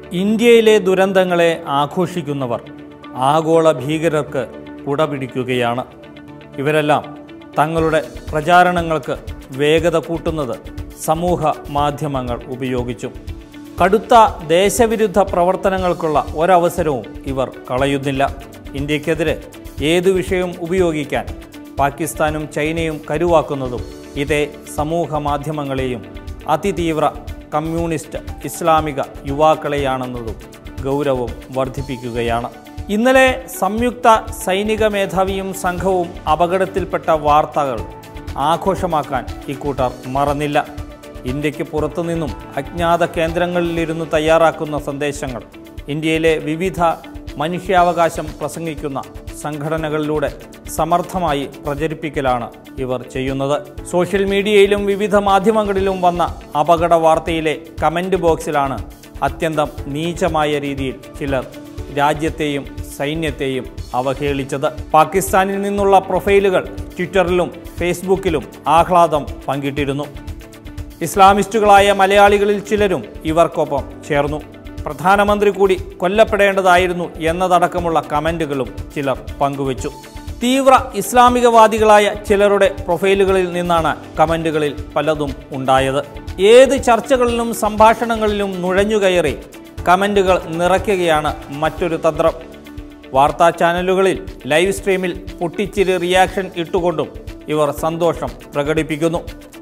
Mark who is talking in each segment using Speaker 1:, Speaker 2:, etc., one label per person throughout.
Speaker 1: ഇന്ത്യയിലെ ദുരന്തങ്ങളെ ആഘോഷിക്കുന്നവർ ആഗോള ഭീകരർക്ക് കുടപിടിക്കുകയാണ് ഇവരെല്ലാം തങ്ങളുടെ പ്രചാരണങ്ങൾക്ക് വേഗത കൂട്ടുന്നത് സമൂഹ മാധ്യമങ്ങൾ ഉപയോഗിച്ചും കടുത്ത ദേശവിരുദ്ധ പ്രവർത്തനങ്ങൾക്കുള്ള ഒരവസരവും ഇവർ കളയുന്നില്ല ഇന്ത്യക്കെതിരെ ഏതു വിഷയവും ഉപയോഗിക്കാൻ പാകിസ്ഥാനും ചൈനയും കരുവാക്കുന്നതും ഇതേ സമൂഹ മാധ്യമങ്ങളെയും അതിതീവ്ര കമ്മ്യൂണിസ്റ്റ് ഇസ്ലാമിക യുവാക്കളെയാണെന്നതും ഗൗരവം വർദ്ധിപ്പിക്കുകയാണ് ഇന്നലെ സംയുക്ത സൈനിക മേധാവിയും സംഘവും അപകടത്തിൽപ്പെട്ട വാർത്തകൾ ആഘോഷമാക്കാൻ ഇക്കൂട്ടർ മറന്നില്ല ഇന്ത്യക്ക് പുറത്തുനിന്നും അജ്ഞാത കേന്ദ്രങ്ങളിലിരുന്ന് തയ്യാറാക്കുന്ന സന്ദേശങ്ങൾ ഇന്ത്യയിലെ വിവിധ മനുഷ്യാവകാശം പ്രസംഗിക്കുന്ന സംഘടനകളിലൂടെ സമർത്ഥമായി പ്രചരിപ്പിക്കലാണ് ഇവർ ചെയ്യുന്നത് സോഷ്യൽ മീഡിയയിലും വിവിധ മാധ്യമങ്ങളിലും വന്ന അപകട വാർത്തയിലെ കമൻറ്റ് ബോക്സിലാണ് അത്യന്തം നീചമായ രീതിയിൽ ചിലർ രാജ്യത്തെയും സൈന്യത്തെയും അവഹേളിച്ചത് പാകിസ്ഥാനിൽ നിന്നുള്ള പ്രൊഫൈലുകൾ ട്വിറ്ററിലും ഫേസ്ബുക്കിലും ആഹ്ലാദം പങ്കിട്ടിരുന്നു ഇസ്ലാമിസ്റ്റുകളായ മലയാളികളിൽ ചിലരും ഇവർക്കൊപ്പം ചേർന്നു പ്രധാനമന്ത്രി കൂടി കൊല്ലപ്പെടേണ്ടതായിരുന്നു എന്നതടക്കമുള്ള കമൻറ്റുകളും ചിലർ പങ്കുവച്ചു തീവ്ര ഇസ്ലാമികവാദികളായ ചിലരുടെ പ്രൊഫൈലുകളിൽ നിന്നാണ് കമൻറ്റുകളിൽ പലതും ഉണ്ടായത് ഏത് ചർച്ചകളിലും സംഭാഷണങ്ങളിലും നുഴഞ്ഞുകയറി കമൻറ്റുകൾ നിറയ്ക്കുകയാണ് മറ്റൊരു തന്ത്രം വാർത്താ ചാനലുകളിൽ ലൈവ് സ്ട്രീമിൽ പൊട്ടിച്ചിരി റിയാക്ഷൻ ഇട്ടുകൊണ്ടും ഇവർ സന്തോഷം പ്രകടിപ്പിക്കുന്നു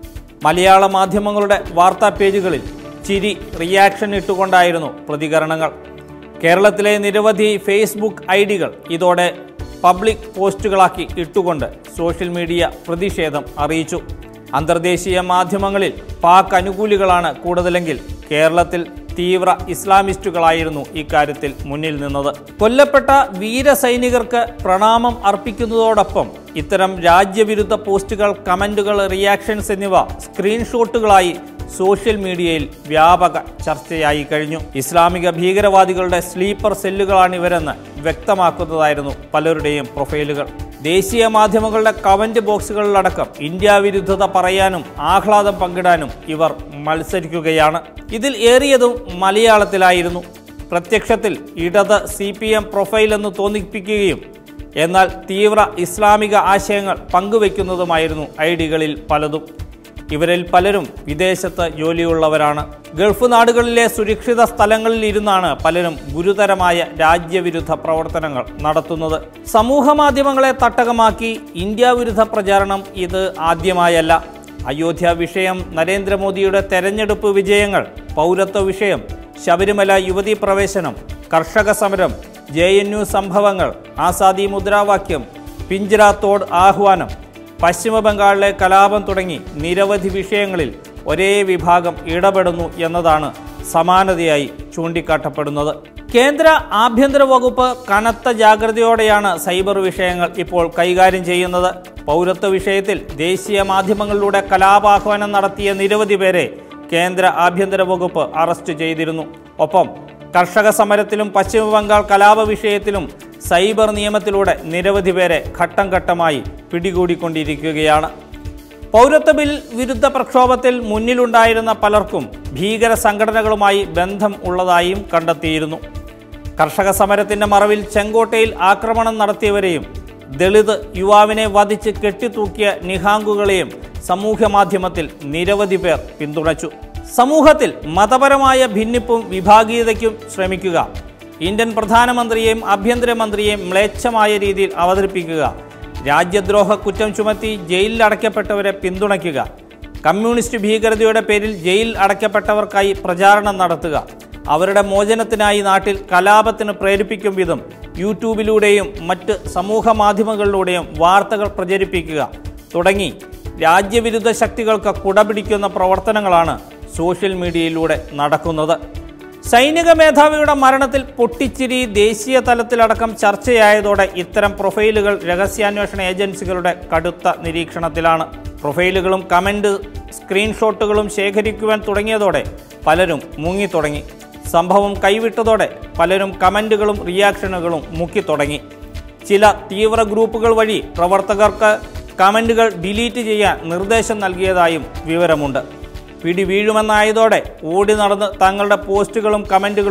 Speaker 1: മലയാള മാധ്യമങ്ങളുടെ വാർത്താ പേജുകളിൽ ചിരി റിയാക്ഷൻ ഇട്ടുകൊണ്ടായിരുന്നു പ്രതികരണങ്ങൾ കേരളത്തിലെ നിരവധി ഫേസ്ബുക്ക് ഐ ഡികൾ ഇതോടെ പബ്ലിക് പോസ്റ്റുകളാക്കി ഇട്ടുകൊണ്ട് സോഷ്യൽ മീഡിയ പ്രതിഷേധം അറിയിച്ചു അന്തർദേശീയ മാധ്യമങ്ങളിൽ പാക് അനുകൂലികളാണ് കൂടുതലെങ്കിൽ കേരളത്തിൽ തീവ്ര ഇസ്ലാമിസ്റ്റുകളായിരുന്നു ഇക്കാര്യത്തിൽ മുന്നിൽ നിന്നത് കൊല്ലപ്പെട്ട വീരസൈനികർക്ക് പ്രണാമം അർപ്പിക്കുന്നതോടൊപ്പം ഇത്തരം രാജ്യവിരുദ്ധ പോസ്റ്റുകൾ കമന്റുകൾ റിയാക്ഷൻസ് എന്നിവ സ്ക്രീൻഷോട്ടുകളായി സോഷ്യൽ മീഡിയയിൽ വ്യാപക ചർച്ചയായി കഴിഞ്ഞു ഇസ്ലാമിക ഭീകരവാദികളുടെ സ്ലീപ്പർ സെല്ലുകളാണിവരെന്ന് വ്യക്തമാക്കുന്നതായിരുന്നു പലരുടെയും പ്രൊഫൈലുകൾ ദേശീയ മാധ്യമങ്ങളുടെ കമന്റ് ബോക്സുകളിലടക്കം ഇന്ത്യ വിരുദ്ധത പറയാനും ആഹ്ലാദം പങ്കിടാനും ഇവർ മത്സരിക്കുകയാണ് ഇതിൽ ഏറിയതും മലയാളത്തിലായിരുന്നു പ്രത്യക്ഷത്തിൽ ഇടത് സി പി എം പ്രൊഫൈൽ എന്ന് തോന്നിപ്പിക്കുകയും എന്നാൽ തീവ്ര ഇസ്ലാമിക ആശയങ്ങൾ പങ്കുവെക്കുന്നതുമായിരുന്നു ഐ ഡികളിൽ പലതും ഇവരിൽ പലരും വിദേശത്ത് ജോലിയുള്ളവരാണ് ഗൾഫ് നാടുകളിലെ സുരക്ഷിത സ്ഥലങ്ങളിൽ ഇരുന്നാണ് പലരും ഗുരുതരമായ രാജ്യവിരുദ്ധ പ്രവർത്തനങ്ങൾ നടത്തുന്നത് സമൂഹ മാധ്യമങ്ങളെ തട്ടകമാക്കി ഇന്ത്യ വിരുദ്ധ പ്രചാരണം ഇത് ആദ്യമായല്ല അയോധ്യ വിഷയം നരേന്ദ്രമോദിയുടെ തെരഞ്ഞെടുപ്പ് വിജയങ്ങൾ പൗരത്വ വിഷയം ശബരിമല യുവതീ പ്രവേശനം കർഷക സമരം ജെ എൻ യു സംഭവങ്ങൾ ആസാദി മുദ്രാവാക്യം പിഞ്ചിറ തോട് ആഹ്വാനം പശ്ചിമ ബംഗാളിലെ കലാപം തുടങ്ങി നിരവധി വിഷയങ്ങളിൽ ഒരേ വിഭാഗം ഇടപെടുന്നു എന്നതാണ് സമാനതയായി ചൂണ്ടിക്കാട്ടപ്പെടുന്നത് കേന്ദ്ര ആഭ്യന്തര വകുപ്പ് കനത്ത ജാഗ്രതയോടെയാണ് സൈബർ വിഷയങ്ങൾ ഇപ്പോൾ കൈകാര്യം ചെയ്യുന്നത് പൗരത്വ വിഷയത്തിൽ ദേശീയ മാധ്യമങ്ങളിലൂടെ കലാപാഹ്വാനം നടത്തിയ നിരവധി പേരെ കേന്ദ്ര ആഭ്യന്തര വകുപ്പ് അറസ്റ്റ് ചെയ്തിരുന്നു ഒപ്പം കർഷക സമരത്തിലും പശ്ചിമ ബംഗാൾ കലാപ വിഷയത്തിലും സൈബർ നിയമത്തിലൂടെ നിരവധി പേരെ ഘട്ടം ഘട്ടമായി പിടികൂടിക്കൊണ്ടിരിക്കുകയാണ് പൗരത്വ ബിൽ വിരുദ്ധ പ്രക്ഷോഭത്തിൽ മുന്നിലുണ്ടായിരുന്ന പലർക്കും ഭീകര സംഘടനകളുമായി ബന്ധം ഉള്ളതായും കണ്ടെത്തിയിരുന്നു കർഷക സമരത്തിന്റെ മറവിൽ ചെങ്കോട്ടയിൽ ആക്രമണം നടത്തിയവരെയും ദളിത് യുവാവിനെ വധിച്ച് കെട്ടിത്തൂക്കിയ നിഹാങ്കുകളെയും സമൂഹ മാധ്യമത്തിൽ നിരവധി പേർ പിന്തുണച്ചു സമൂഹത്തിൽ മതപരമായ ഭിന്നിപ്പും വിഭാഗീയതയ്ക്കും ശ്രമിക്കുക ഇന്ത്യൻ പ്രധാനമന്ത്രിയെയും ആഭ്യന്തരമന്ത്രിയെയും മ്ലേച്ഛമായ രീതിയിൽ അവതരിപ്പിക്കുക രാജ്യദ്രോഹ കുറ്റം ചുമത്തി ജയിലിൽ അടയ്ക്കപ്പെട്ടവരെ പിന്തുണയ്ക്കുക കമ്മ്യൂണിസ്റ്റ് ഭീകരതയുടെ പേരിൽ ജയിൽ അടയ്ക്കപ്പെട്ടവർക്കായി പ്രചാരണം നടത്തുക അവരുടെ മോചനത്തിനായി നാട്ടിൽ കലാപത്തിന് പ്രേരിപ്പിക്കും വിധം യൂട്യൂബിലൂടെയും മറ്റ് സമൂഹ മാധ്യമങ്ങളിലൂടെയും വാർത്തകൾ പ്രചരിപ്പിക്കുക തുടങ്ങി രാജ്യവിരുദ്ധ ശക്തികൾക്ക് കുടപിടിക്കുന്ന പ്രവർത്തനങ്ങളാണ് സോഷ്യൽ മീഡിയയിലൂടെ നടക്കുന്നത് സൈനിക മേധാവിയുടെ മരണത്തിൽ പൊട്ടിച്ചിരി ദേശീയ തലത്തിലടക്കം ചർച്ചയായതോടെ ഇത്തരം പ്രൊഫൈലുകൾ രഹസ്യാന്വേഷണ ഏജൻസികളുടെ കടുത്ത നിരീക്ഷണത്തിലാണ് പ്രൊഫൈലുകളും കമൻറ്റ് സ്ക്രീൻഷോട്ടുകളും ശേഖരിക്കുവാൻ തുടങ്ങിയതോടെ പലരും മുങ്ങിത്തുടങ്ങി സംഭവം കൈവിട്ടതോടെ പലരും കമൻറ്റുകളും റിയാക്ഷനുകളും മുക്കിത്തുടങ്ങി ചില തീവ്ര ഗ്രൂപ്പുകൾ വഴി പ്രവർത്തകർക്ക് കമൻറ്റുകൾ ഡിലീറ്റ് ചെയ്യാൻ നിർദ്ദേശം നൽകിയതായും വിവരമുണ്ട് പിടി വീഴുമെന്നായതോടെ ഓടി നടന്ന് തങ്ങളുടെ പോസ്റ്റുകളും കമൻറ്റുകളും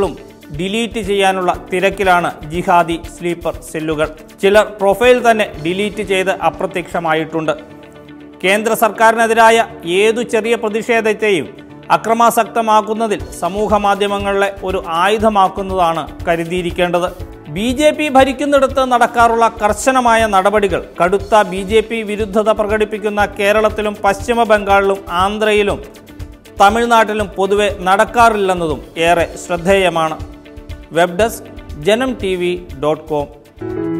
Speaker 1: ഡിലീറ്റ് ചെയ്യാനുള്ള തിരക്കിലാണ് ജിഹാദി സ്ലീപ്പർ സെല്ലുകൾ ചിലർ പ്രൊഫൈൽ തന്നെ ഡിലീറ്റ് ചെയ്ത് അപ്രത്യക്ഷമായിട്ടുണ്ട് കേന്ദ്ര സർക്കാരിനെതിരായ ഏതു ചെറിയ പ്രതിഷേധത്തെയും അക്രമാസക്തമാക്കുന്നതിൽ സമൂഹ മാധ്യമങ്ങളെ ഒരു ആയുധമാക്കുന്നതാണ് കരുതിയിരിക്കേണ്ടത് ബി ജെ പി ഭരിക്കുന്നിടത്ത് നടക്കാറുള്ള കർശനമായ നടപടികൾ കടുത്ത ബി ജെ പി വിരുദ്ധത പ്രകടിപ്പിക്കുന്ന കേരളത്തിലും പശ്ചിമ ബംഗാളിലും ആന്ധ്രയിലും തമിഴ്നാട്ടിലും പൊതുവെ നടക്കാറില്ലെന്നതും ഏറെ ശ്രദ്ധേയമാണ് web desk Janam T V dot com